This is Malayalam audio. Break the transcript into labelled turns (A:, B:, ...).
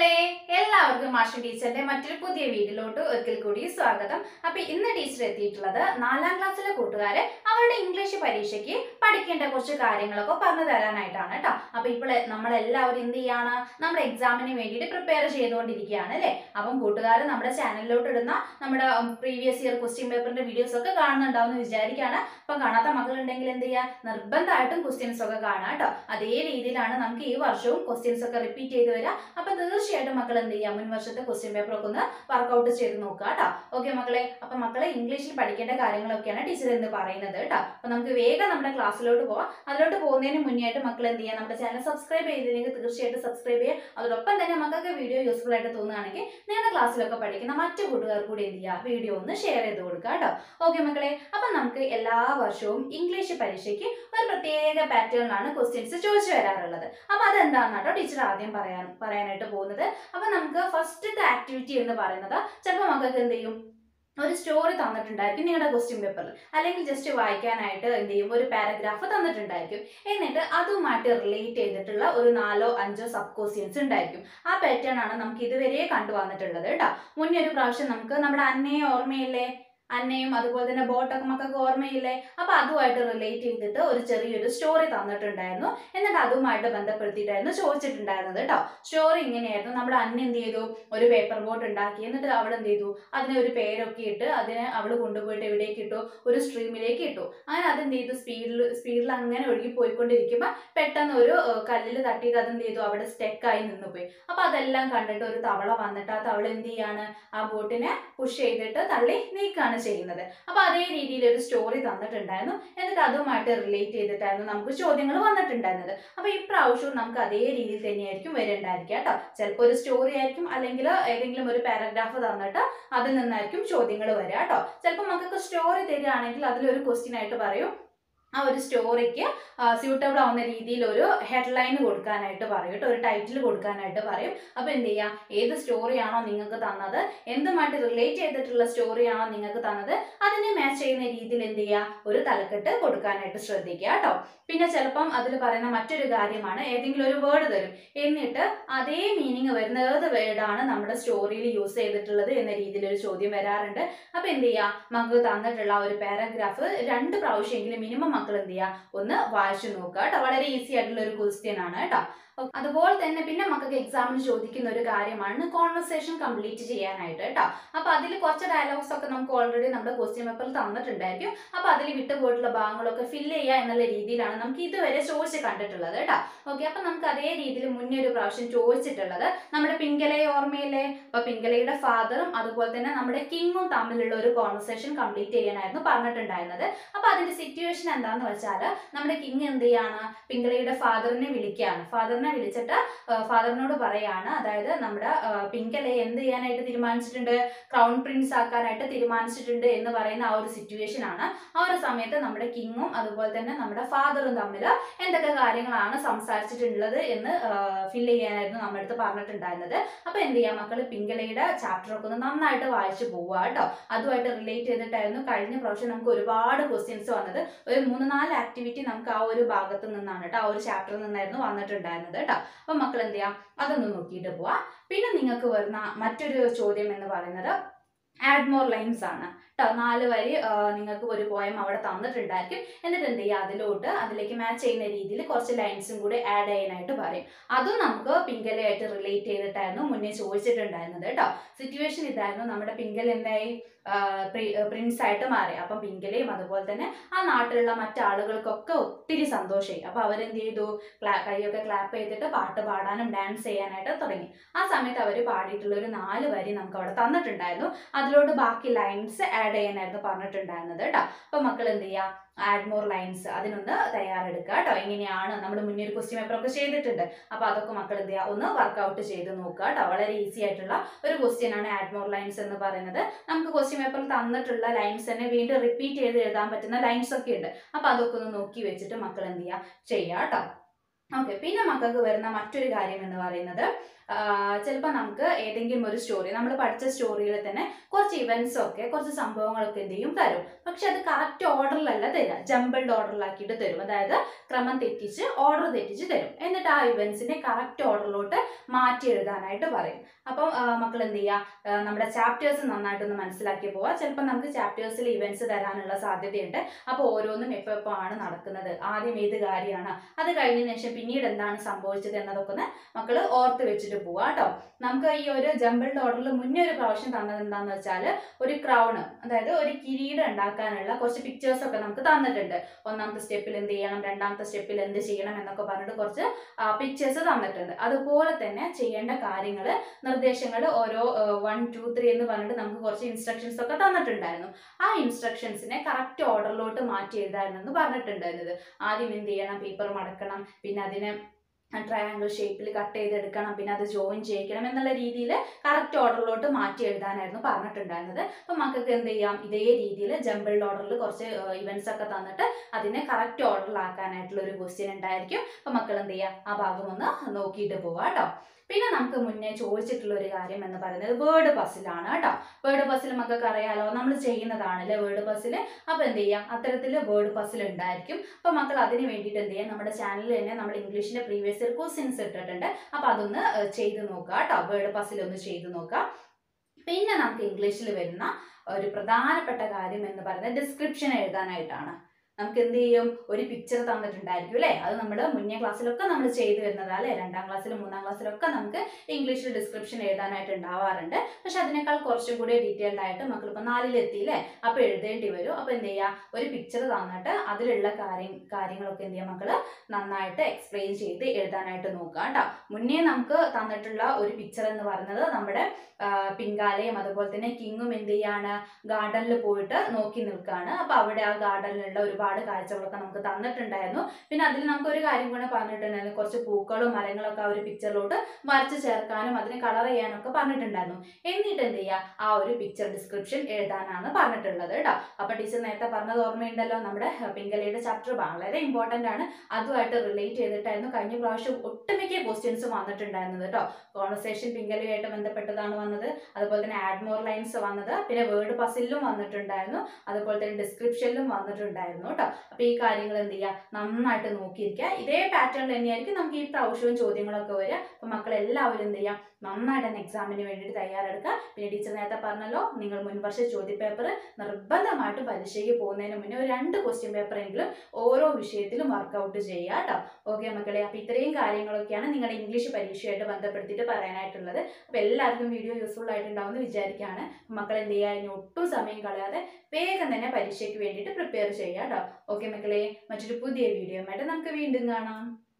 A: മക്കളെ എല്ലാവർക്കും മാഷി ടീച്ചറിന്റെ മറ്റൊരു പുതിയ വീഡിയോയിലോട്ട് ഒരിക്കൽ കൂടി സ്വാഗതം അപ്പൊ ഇന്ന് ടീച്ചർ എത്തിയിട്ടുള്ളത് നാലാം ക്ലാസ്സിലെ കൂട്ടുകാരെ അവരുടെ ഇംഗ്ലീഷ് പരീക്ഷയ്ക്ക് പഠിക്കേണ്ട കുറച്ച് കാര്യങ്ങളൊക്കെ പറഞ്ഞു തരാനായിട്ടാണ് കേട്ടോ അപ്പൊ ഇപ്പോൾ നമ്മളെല്ലാവരും എന്ത് ചെയ്യാണ് നമ്മുടെ എക്സാമിന് വേണ്ടിയിട്ട് പ്രിപ്പയർ ചെയ്തുകൊണ്ടിരിക്കുകയാണ് അല്ലേ അപ്പം കൂട്ടുകാർ നമ്മുടെ ചാനലിലോട്ട് ഇടുന്ന നമ്മുടെ പ്രീവിയസ് ഇയർ ക്വസ്റ്റ്യൻ പേപ്പറിന്റെ വീഡിയോസ് ഒക്കെ കാണുന്നുണ്ടാവും എന്ന് വിചാരിക്കുകയാണ് അപ്പം കാണാത്ത മക്കളുണ്ടെങ്കിൽ എന്ത് ചെയ്യുക നിർബന്ധമായിട്ടും ക്വസ്റ്റ്യൻസ് ഒക്കെ കാണാം കേട്ടോ അതേ രീതിയിലാണ് നമുക്ക് ഈ വർഷവും ക്വസ്റ്റ്യൻസ് ഒക്കെ റിപ്പീറ്റ് ചെയ്ത് വരിക അപ്പൊ തീർച്ചയായിട്ടും മക്കൾ എന്ത് ചെയ്യുക മുൻ വർഷത്തെ ക്വസ്റ്റ്യൻ പേപ്പർ ഒക്കെ ഒന്ന് വർക്കൗട്ട് ചെയ്ത് നോക്കുക കേട്ടോ ഓക്കെ മക്കളെ അപ്പൊ മക്കളെ ഇംഗ്ലീഷിൽ പഠിക്കേണ്ട കാര്യങ്ങളൊക്കെയാണ് ടീച്ചർ എന്ന് പറയുന്നത് കേട്ടോ അപ്പൊ നമുക്ക് വേഗം നമ്മുടെ ക്ലാസ്സിലോട്ട് പോവാം അതിലോട്ട് പോകുന്നതിന് മുന്നേ ആയിട്ട് മക്കൾ എന്ത് ചെയ്യുക നമ്മുടെ ചാനൽ സബ്സ്ക്രൈബ് ചെയ്തില്ലെങ്കിൽ തീർച്ചയായിട്ടും സബ്സ്ക്രൈബ് ചെയ്യുക അതോടൊപ്പം തന്നെ മക്കൾക്ക് വീഡിയോ യൂസ്ഫുൾ ആയിട്ട് തോന്നുകയാണെങ്കിൽ നിങ്ങളുടെ ക്ലാസ്സിലൊക്കെ പഠിക്കുന്ന മറ്റു കൂട്ടുകാർ കൂടി എന്ത് ചെയ്യുക വീഡിയോ ഒന്ന് ഷെയർ ചെയ്ത് കൊടുക്കുക കേട്ടോ ഓക്കെ മക്കളെ അപ്പൊ നമുക്ക് എല്ലാ വർഷവും ഇംഗ്ലീഷ് പരീക്ഷയ്ക്ക് ഒരു പ്രത്യേക പാറ്റേണിലാണ് ക്വസ്റ്റ്യൻസ് ചോദിച്ചു വരാറുള്ളത് അപ്പൊ അതെന്താണെന്നാട്ടോ ടീച്ചർ ആദ്യം പറയാൻ പറയാനായിട്ട് പോകുന്നത് അപ്പൊ നമുക്ക് ഫസ്റ്റത്തെ ആക്ടിവിറ്റി എന്ന് പറയുന്നത് ചിലപ്പോൾ മക്കൾക്ക് എന്ത് ചെയ്യും ഒരു സ്റ്റോറി തന്നിട്ടുണ്ടായിരിക്കും നിങ്ങളുടെ ക്വസ്റ്റ്യൻ പേപ്പറിൽ അല്ലെങ്കിൽ ജസ്റ്റ് വായിക്കാനായിട്ട് എന്ത് ചെയ്യും ഒരു പാരഗ്രാഫ് തന്നിട്ടുണ്ടായിരിക്കും എന്നിട്ട് അതുമായിട്ട് റിലേറ്റ് ചെയ്തിട്ടുള്ള ഒരു നാലോ അഞ്ചോ സബ് ക്വസ്റ്റ്യൻസ് ഉണ്ടായിരിക്കും ആ പാറ്റേൺ ആണ് നമുക്ക് ഇതുവരെ കണ്ടുവന്നിട്ടുള്ളത് കേട്ടോ മുന്നേ ഒരു പ്രാവശ്യം നമുക്ക് നമ്മുടെ അന്നയെ ഓർമ്മയില്ലേ അന്നയും അതുപോലെ തന്നെ ബോട്ടൊക്കെ മക്കൾക്ക് ഓർമ്മയില്ലേ അപ്പൊ അതുമായിട്ട് റിലേറ്റ് ചെയ്തിട്ട് ഒരു ചെറിയൊരു സ്റ്റോറി തന്നിട്ടുണ്ടായിരുന്നു എന്നിട്ട് അതുമായിട്ട് ബന്ധപ്പെടുത്തിയിട്ടായിരുന്നു ചോദിച്ചിട്ടുണ്ടായിരുന്നത് കേട്ടോ സ്റ്റോറി ഇങ്ങനെയായിരുന്നു നമ്മുടെ അന്ന എന്ത് ചെയ്തു ഒരു പേപ്പർ ബോട്ട് ഉണ്ടാക്കി എന്നിട്ട് അവൾ എന്ത് ചെയ്തു അതിനെ ഒരു പേരൊക്കെ ഇട്ട് അതിനെ അവൾ കൊണ്ടുപോയിട്ട് എവിടേക്ക് ഇട്ടു ഒരു സ്ട്രീമിലേക്ക് ഇട്ടു അങ്ങനെ അതെന്ത് ചെയ്തു സ്പീഡിൽ സ്പീഡിൽ അങ്ങനെ ഒഴുകി പോയിക്കൊണ്ടിരിക്കുമ്പോൾ പെട്ടെന്ന് ഒരു കല്ലിൽ തട്ടിയിട്ട് അതെന്ത് ചെയ്തു അവിടെ സ്റ്റെക്കായി നിന്ന് പോയി അപ്പൊ അതെല്ലാം കണ്ടിട്ട് ഒരു തവള വന്നിട്ട് ആ തവള എന്ത് ചെയ്യാണ് ആ ബോട്ടിനെ പുഷ് ചെയ്തിട്ട് തള്ളി നീക്കാണ് ചെയ്യുന്നത് അപ്പൊ അതേ രീതിയിൽ ഒരു സ്റ്റോറി തന്നിട്ടുണ്ടായിരുന്നു എന്നിട്ട് അതുമായിട്ട് റിലേറ്റ് ചെയ്തിട്ടായിരുന്നു നമുക്ക് ചോദ്യങ്ങൾ വന്നിട്ടുണ്ടായിരുന്നത് അപ്പൊ ഇപ്രാവശ്യവും നമുക്ക് അതേ രീതിയിൽ തന്നെയായിരിക്കും വരണ്ടായിരിക്കുക കേട്ടോ ചിലപ്പോൾ ഒരു സ്റ്റോറി ആയിരിക്കും അല്ലെങ്കിൽ ഏതെങ്കിലും ഒരു പാരഗ്രാഫ് തന്നിട്ട് അതിൽ നിന്നായിരിക്കും ചോദ്യങ്ങൾ വരിക കേട്ടോ ചിലപ്പോൾ മക്കൾക്ക് സ്റ്റോറി തരികയാണെങ്കിൽ അതിലൊരു ക്വസ്റ്റ്യൻ ആയിട്ട് പറയും ആ ഒരു സ്റ്റോറിക്ക് സ്യൂട്ടബിൾ ആവുന്ന രീതിയിൽ ഒരു ഹെഡ്ലൈൻ കൊടുക്കാനായിട്ട് പറയും കേട്ടോ ഒരു ടൈറ്റിൽ കൊടുക്കാനായിട്ട് പറയും അപ്പോൾ എന്ത് ചെയ്യാം ഏത് സ്റ്റോറിയാണോ നിങ്ങൾക്ക് തന്നത് എന്തുമായിട്ട് റിലേറ്റ് ചെയ്തിട്ടുള്ള സ്റ്റോറിയാണോ നിങ്ങൾക്ക് തന്നത് അതിനെ മാച്ച് ചെയ്യുന്ന രീതിയിൽ എന്ത് ചെയ്യുക ഒരു തലക്കെട്ട് കൊടുക്കാനായിട്ട് ശ്രദ്ധിക്കുക കേട്ടോ പിന്നെ ചിലപ്പം അതിൽ പറയുന്ന മറ്റൊരു കാര്യമാണ് ഏതെങ്കിലും ഒരു വേർഡ് തരും എന്നിട്ട് അതേ മീനിങ് വരുന്ന ഏത് വേർഡാണ് നമ്മുടെ സ്റ്റോറിയിൽ യൂസ് ചെയ്തിട്ടുള്ളത് എന്ന രീതിയിൽ ഒരു ചോദ്യം വരാറുണ്ട് അപ്പോൾ എന്ത് ചെയ്യുക നമുക്ക് തന്നിട്ടുള്ള ഒരു പാരഗ്രാഫ് രണ്ട് പ്രാവശ്യമെങ്കിലും മിനിമം മക്കൾ എന്ത് ചെയ്യുക ഒന്ന് വായിച്ചു നോക്കുക കേട്ടോ വളരെ ഈസി ആയിട്ടുള്ള ഒരു ക്വസ്റ്റ്യൻ ആണ് കേട്ടോ അതുപോലെ തന്നെ പിന്നെ മക്കൾക്ക് എക്സാമിന് ചോദിക്കുന്ന ഒരു കാര്യമാണ് കോൺവെർസേഷൻ കംപ്ലീറ്റ് ചെയ്യാനായിട്ട് കേട്ടോ അപ്പൊ അതിൽ കുറച്ച് ഡയലോഗ്സ് ഒക്കെ നമുക്ക് ഓൾറെഡി നമ്മുടെ ക്വസ്റ്റ്യൻ പേപ്പറിൽ തന്നിട്ടുണ്ടായിരിക്കും അപ്പൊ അതിൽ വിട്ടുപോയിട്ടുള്ള ഭാഗങ്ങളൊക്കെ ഫില്ല് ചെയ്യുക എന്നുള്ള രീതിയിലാണ് നമുക്ക് ഇതുവരെ ചോദിച്ച് കണ്ടിട്ടുള്ളത് കേട്ടോ ഓക്കെ അപ്പൊ നമുക്ക് അതേ രീതിയിൽ മുന്നേ ഒരു പ്രാവശ്യം ചോദിച്ചിട്ടുള്ളത് നമ്മുടെ പിങ്കലയെ ഓർമ്മയില്ലേ അപ്പൊ പിങ്കലയുടെ ഫാദറും അതുപോലെ തന്നെ നമ്മുടെ കിങ്ങും തമ്മിലുള്ള ഒരു കോൺവെർസേഷൻ കംപ്ലീറ്റ് ചെയ്യാനായിരുന്നു പറഞ്ഞിട്ടുണ്ടായിരുന്നത് അപ്പൊ അതിന്റെ സിറ്റുവേഷൻ എന്താന്ന് വെച്ചാൽ നമ്മുടെ കിങ് എന്ത് ചെയ്യാണ് പിങ്കലയുടെ ഫാദറിനെ വിളിക്കുകയാണ് ഫാദറിനെ വിളിച്ചിട്ട് ഫാദറിനോട് പറയാണ് അതായത് നമ്മുടെ പിങ്കലയെ എന്ത് ചെയ്യാനായിട്ട് തീരുമാനിച്ചിട്ടുണ്ട് ക്രൗൺ പ്രിൻസ് ആക്കാനായിട്ട് തീരുമാനിച്ചിട്ടുണ്ട് എന്ന് പറയുന്ന ആ ഒരു സിറ്റുവേഷൻ ആണ് ആ ഒരു സമയത്ത് നമ്മുടെ കിങ്ങും അതുപോലെ തന്നെ നമ്മുടെ ഫാദറും തമ്മിൽ എന്തൊക്കെ കാര്യങ്ങളാണ് സംസാരിച്ചിട്ടുള്ളത് എന്ന് ഫില്ല് ചെയ്യാനായിരുന്നു നമ്മുടെ അടുത്ത് പറഞ്ഞിട്ടുണ്ടായിരുന്നത് അപ്പൊ എന്ത് ചെയ്യാം മക്കൾ പിങ്കലയുടെ ചാപ്റ്റർ ഒക്കെ ഒന്ന് നന്നായിട്ട് വായിച്ചു പോവുക കേട്ടോ അതുമായിട്ട് റിലേറ്റ് ചെയ്തിട്ടായിരുന്നു കഴിഞ്ഞ പ്രാവശ്യം നമുക്ക് ഒരുപാട് ക്വസ്റ്റ്യൻസ് വന്നത് ഒരു മൂന്ന് നാല് ആക്ടിവിറ്റി നമുക്ക് ആ ഒരു ഭാഗത്ത് നിന്നാണ് കേട്ടോ ആ ഒരു ചാപ്റ്ററിൽ നിന്നായിരുന്നു വന്നിട്ടുണ്ടായിരുന്നത് കേട്ടോ അപ്പൊ മക്കൾ എന്ത് ചെയ്യാം അതൊന്ന് നോക്കിയിട്ട് പോവാ പിന്നെ നിങ്ങൾക്ക് വരുന്ന മറ്റൊരു ചോദ്യം എന്ന് പറയുന്നത് ആഡ് മോർ ലൈൻസ് ആണ് കേട്ടോ നാല് വരി നിങ്ങൾക്ക് ഒരു പോയം അവിടെ തന്നിട്ടുണ്ടായിരിക്കും എന്നിട്ട് എന്ത് ചെയ്യുക അതിലോട്ട് അതിലേക്ക് മാച്ച് ചെയ്യുന്ന രീതിയിൽ കുറച്ച് ലൈൻസും കൂടി ആഡ് ചെയ്യാനായിട്ട് പറയും അതും നമുക്ക് പിങ്കലയായിട്ട് റിലേറ്റ് ചെയ്തിട്ടായിരുന്നു മുന്നേ ചോദിച്ചിട്ടുണ്ടായിരുന്നത് കേട്ടോ സിറ്റുവേഷൻ ഇതായിരുന്നു നമ്മുടെ പിങ്കൽ എന്തായി പ്രിൻസ് ആയിട്ട് മാറി അപ്പം പിങ്കലയും അതുപോലെ തന്നെ ആ നാട്ടിലുള്ള മറ്റാളുകൾക്കൊക്കെ ഒത്തിരി സന്തോഷമായി അപ്പൊ അവരെന്ത് ചെയ്തു ക്ലാ കൈയൊക്കെ ക്ലാപ്പ് ചെയ്തിട്ട് പാട്ട് പാടാനും ഡാൻസ് ചെയ്യാനായിട്ട് തുടങ്ങി ആ സമയത്ത് അവർ പാടിയിട്ടുള്ള ഒരു നാല് വരി നമുക്ക് അവിടെ തന്നിട്ടുണ്ടായിരുന്നു അതിലോട്ട് ബാക്കി ലൈൻസ് ആഡ് ചെയ്യാനായിരുന്നു പറഞ്ഞിട്ടുണ്ടായിരുന്നത് കേട്ടോ അപ്പൊ മക്കൾ എന്ത് ചെയ്യുക ആഡ് മോർ ലൈൻസ് അതിനൊന്ന് തയ്യാറെടുക്കുക കേട്ടോ എങ്ങനെയാണ് നമ്മൾ മുന്നേ ഒരു ക്വസ്റ്റ്യൻ പേപ്പർ ഒക്കെ ചെയ്തിട്ടുണ്ട് അപ്പൊ അതൊക്കെ മക്കൾ എന്ത് ചെയ്യുക ഒന്ന് വർക്കൗട്ട് ചെയ്ത് നോക്കുക കേട്ടോ വളരെ ഈസി ആയിട്ടുള്ള ഒരു ക്വസ്റ്റ്യൻ ആണ് ആഡ് മോർ ലൈൻസ് എന്ന് പറയുന്നത് നമുക്ക് ക്വസ്റ്റ്യൻ പേപ്പറിൽ തന്നിട്ടുള്ള ലൈൻസ് തന്നെ വീണ്ടും റിപ്പീറ്റ് ചെയ്ത് എഴുതാൻ പറ്റുന്ന ലൈൻസ് ഒക്കെ ഉണ്ട് അപ്പൊ അതൊക്കെ ഒന്ന് നോക്കി വെച്ചിട്ട് മക്കൾ എന്ത് ചെയ്യുക ചെയ്യുക കേട്ടോ ഓക്കെ പിന്നെ മക്കൾക്ക് വരുന്ന മറ്റൊരു കാര്യം എന്ന് പറയുന്നത് ചിലപ്പോൾ നമുക്ക് ഏതെങ്കിലും ഒരു സ്റ്റോറി നമ്മൾ പഠിച്ച സ്റ്റോറിയിൽ തന്നെ കുറച്ച് ഇവൻസ് ഒക്കെ കുറച്ച് സംഭവങ്ങളൊക്കെ എന്ത് ചെയ്യും തരും പക്ഷെ അത് കറക്റ്റ് ഓർഡറിലല്ല തരിക ജമ്പിൾഡ് ഓർഡറിലാക്കിയിട്ട് തരും അതായത് ക്രമം തെറ്റിച്ച് ഓർഡർ തെറ്റിച്ച് തരും എന്നിട്ട് ആ ഇവൻസിനെ കറക്റ്റ് ഓർഡറിലോട്ട് മാറ്റി എഴുതാനായിട്ട് പറയും അപ്പം മക്കൾ എന്ത് ചെയ്യുക ആ, നമ്മുടെ ചാപ്റ്റേഴ്സ് നന്നായിട്ടൊന്ന് മനസ്സിലാക്കി പോവുക ചിലപ്പോൾ നമുക്ക് ചാപ്റ്റേഴ്സിൽ ഇവൻറ്റ്സ് തരാനുള്ള സാധ്യതയുണ്ട് അപ്പോൾ ഓരോന്നും എപ്പോൾ എപ്പോൾ ആണ് നടക്കുന്നത് ആദ്യം ഏത് കാര്യമാണ് അത് കഴിഞ്ഞതിന് ശേഷം പിന്നീട് എന്താണ് സംഭവിച്ചത് എന്നതൊക്കെ ഒന്ന് മക്കൾ ഓർത്ത് വെച്ചിട്ട് പോവുക കേട്ടോ നമുക്ക് ഈ ഒരു ജമ്പിൾഡ് ഓർഡറിൽ മുന്നേ ഒരു പ്രാവശ്യം തന്നത് എന്താണെന്ന് വെച്ചാൽ ഒരു ക്രൗണ് അതായത് ഒരു കിരീടം ഉണ്ടാക്കാനുള്ള കുറച്ച് പിക്ചേഴ്സ് ഒക്കെ നമുക്ക് തന്നിട്ടുണ്ട് ഒന്നാമത്തെ സ്റ്റെപ്പിൽ എന്ത് ചെയ്യണം രണ്ടാമത്തെ സ്റ്റെപ്പിൽ എന്ത് ചെയ്യണം എന്നൊക്കെ പറഞ്ഞിട്ട് കുറച്ച് പിക്ചേഴ്സ് തന്നിട്ടുണ്ട് അതുപോലെ തന്നെ ചെയ്യേണ്ട കാര്യങ്ങൾ നിർദ്ദേശങ്ങൾ ഓരോ വൺ ടു ത്രീ എന്ന് പറഞ്ഞിട്ട് നമുക്ക് കുറച്ച് ഇൻസ്ട്രക്ഷൻസ് ഒക്കെ തന്നിട്ടുണ്ടായിരുന്നു ആ ഇൻസ്ട്രക്ഷൻസിനെ കറക്റ്റ് ഓർഡറിലോട്ട് മാറ്റി എഴുതാനെന്ന് പറഞ്ഞിട്ടുണ്ടായിരുന്നത് ആദ്യം എന്ത് ചെയ്യണം പേപ്പർ മടക്കണം പിന്നെ അതിനെ ട്രയാങ്കിൾ ഷേപ്പിൽ കട്ട് ചെയ്തെടുക്കണം പിന്നെ അത് ജോയിൻ ചെയ്യിക്കണം എന്നുള്ള രീതിയിൽ കറക്റ്റ് ഓർഡറിലോട്ട് മാറ്റി എഴുതാനായിരുന്നു പറഞ്ഞിട്ടുണ്ടായിരുന്നത് അപ്പം മക്കൾക്ക് എന്ത് ചെയ്യാം ഇതേ രീതിയിൽ ജമ്പിൾഡ് ഓർഡറിൽ കുറച്ച് ഇവൻറ്റ്സ് ഒക്കെ തന്നിട്ട് അതിനെ കറക്റ്റ് ഓർഡറിലാക്കാനായിട്ടുള്ള ഒരു ക്വസ്റ്റ്യൻ ഉണ്ടായിരിക്കും അപ്പം മക്കൾ എന്ത് ചെയ്യുക ആ ഭാഗം ഒന്ന് നോക്കിയിട്ട് പോവാം കേട്ടോ പിന്നെ നമുക്ക് മുന്നേ ചോദിച്ചിട്ടുള്ള ഒരു കാര്യം എന്ന് പറയുന്നത് വേർഡ് പസിലാണ് കേട്ടോ വേർഡ് പസിൽ മക്കൾക്ക് അറിയാലോ നമ്മൾ ചെയ്യുന്നതാണല്ലേ വേർഡ് പസിൽ അപ്പോൾ എന്ത് ചെയ്യാം അത്തരത്തിൽ വേർഡ് പസിൽ ഉണ്ടായിരിക്കും അപ്പോൾ മക്കൾ അതിന് വേണ്ടിയിട്ട് എന്ത് ചെയ്യാം നമ്മുടെ ചാനലിൽ തന്നെ നമ്മൾ ഇംഗ്ലീഷിൻ്റെ പ്രീവിയസ് ഇയർ ക്വസ്റ്റ്യൻസ് ഇട്ടിട്ടുണ്ട് അപ്പോൾ അതൊന്ന് ഏഹ്, ചെയ്ത് നോക്കുക കേട്ടോ വേർഡ് പസിൽ ഒന്ന് ചെയ്ത് നോക്കുക പിന്നെ നമുക്ക് ഇംഗ്ലീഷിൽ വരുന്ന ഒരു പ്രധാനപ്പെട്ട കാര്യം എന്ന് പറയുന്നത് ഡിസ്ക്രിപ്ഷൻ എഴുതാനായിട്ടാണ് നമുക്ക് എന്ത് ചെയ്യും ഒരു പിക്ചർ തന്നിട്ടുണ്ടായിരിക്കും അല്ലേ അത് നമ്മൾ മുന്നേ ക്ലാസ്സിലൊക്കെ നമ്മൾ ചെയ്തു വരുന്നതാ അല്ലേ രണ്ടാം ക്ലാസ്സിലും മൂന്നാം ക്ലാസ്സിലൊക്കെ നമുക്ക് ഇംഗ്ലീഷിൽ ഡിസ്ക്രിപ്ഷൻ എഴുതാനായിട്ട് ഉണ്ടാവാറുണ്ട് പക്ഷെ അതിനേക്കാൾ കുറച്ചും കൂടി ഡീറ്റെയിൽഡ് ആയിട്ട് മക്കളിപ്പോൾ നാലിലെത്തിയില്ലേ അപ്പോൾ എഴുതേണ്ടി വരും അപ്പോൾ എന്ത് ചെയ്യുക ഒരു പിക്ചർ തന്നിട്ട് അതിലുള്ള കാര്യം കാര്യങ്ങളൊക്കെ എന്ത് ചെയ്യുക മക്കള് നന്നായിട്ട് എക്സ്പ്ലെയിൻ ചെയ്ത് എഴുതാനായിട്ട് നോക്കുക കേട്ടോ മുന്നേ നമുക്ക് തന്നിട്ടുള്ള ഒരു പിക്ചർ എന്ന് പറയുന്നത് നമ്മുടെ ആ, പിങ്കാലയും അതുപോലെ തന്നെ കിങ്ങും എന്ത് ചെയ്യാണ് ഗാർഡനിൽ പോയിട്ട് നോക്കി നിൽക്കുകയാണ് അപ്പോൾ അവിടെ ആ ഗാർഡനിലുള്ള ഒരുപാട് കാഴ്ചകളൊക്കെ നമുക്ക് തന്നിട്ടുണ്ടായിരുന്നു പിന്നെ അതിൽ നമുക്ക് ഒരു കാര്യം കൂടെ പറഞ്ഞിട്ടുണ്ടായിരുന്നു കുറച്ച് പൂക്കളും മരങ്ങളൊക്കെ ആ ഒരു പിക്ചറിലോട്ട് വരച്ച് ചേർക്കാനും അതിനെ കളർ ചെയ്യാനും ഒക്കെ പറഞ്ഞിട്ടുണ്ടായിരുന്നു എന്നിട്ട് എന്ത് ചെയ്യുക ആ ഒരു പിക്ചർ ഡിസ്ക്രിപ്ഷൻ എഴുതാനാണ് പറഞ്ഞിട്ടുള്ളത് കേട്ടോ അപ്പോൾ ടീച്ചർ നേരത്തെ പറഞ്ഞത് ഓർമ്മയുണ്ടല്ലോ നമ്മുടെ പിങ്കലയുടെ ചാപ്റ്റർ വളരെ ഇമ്പോർട്ടൻ്റ് ആണ് അതുമായിട്ട് റിലേറ്റ് ചെയ്തിട്ടായിരുന്നു കഴിഞ്ഞ പ്രാവശ്യം ഒട്ടുമിക്ക ക്വസ്റ്റ്യൻസ് വന്നിട്ടുണ്ടായിരുന്നത് കേട്ടോ കോൺവെർസേഷൻ പിങ്കലയുമായിട്ട് ബന്ധപ്പെട്ടതാണ് വന്നത് അതുപോലെ തന്നെ ആഡ്മോർ ലൈൻസ് വന്നത് പിന്നെ വേർഡ് പസിലും വന്നിട്ടുണ്ടായിരുന്നു അതുപോലെ തന്നെ ഡിസ്ക്രിപ്ഷനിലും വന്നിട്ടുണ്ടായിരുന്നു കേട്ടോ അപ്പോൾ ഈ കാര്യങ്ങൾ എന്ത് ചെയ്യുക നന്നായിട്ട് നോക്കിയിരിക്കുക ഇതേ പാറ്റേൺ തന്നെയായിരിക്കും നമുക്ക് ഈ പ്രാവശ്യവും ചോദ്യങ്ങളൊക്കെ വരിക അപ്പോൾ മക്കൾ എല്ലാവരും എന്ത് ചെയ്യുക നന്നായിട്ട് തന്നെ എക്സാമിന് വേണ്ടിയിട്ട് തയ്യാറെടുക്കുക പിന്നെ ടീച്ചർ നേരത്തെ പറഞ്ഞല്ലോ നിങ്ങൾ മുൻവർഷ ചോദ്യപേപ്പർ നിർബന്ധമായിട്ടും പരീക്ഷയ്ക്ക് പോകുന്നതിന് മുന്നേ ഒരു രണ്ട് ക്വസ്റ്റ്യൻ പേപ്പറെങ്കിലും ഓരോ വിഷയത്തിലും വർക്കൗട്ട് ചെയ്യുക കേട്ടോ ഓക്കെ മക്കളെ അപ്പോൾ ഇത്രയും കാര്യങ്ങളൊക്കെയാണ് നിങ്ങളുടെ ഇംഗ്ലീഷ് പരീക്ഷയായിട്ട് ബന്ധപ്പെടുത്തിയിട്ട് പറയാനായിട്ടുള്ളത് അപ്പോൾ എല്ലാവർക്കും വീഡിയോ യൂസ്ഫുൾ ആയിട്ടുണ്ടാവുമെന്ന് വിചാരിക്കുകയാണ് മക്കൾ എന്ത് ചെയ്യുക ഇനി ഒട്ടും സമയം കളയാതെ വേഗം തന്നെ പരീക്ഷയ്ക്ക് വേണ്ടിയിട്ട് പ്രിപ്പയർ ചെയ്യുക കേട്ടോ ഓക്കെ മക്കളെ മറ്റൊരു പുതിയ വീഡിയോ ആയിട്ട് നമുക്ക് വീണ്ടും കാണാം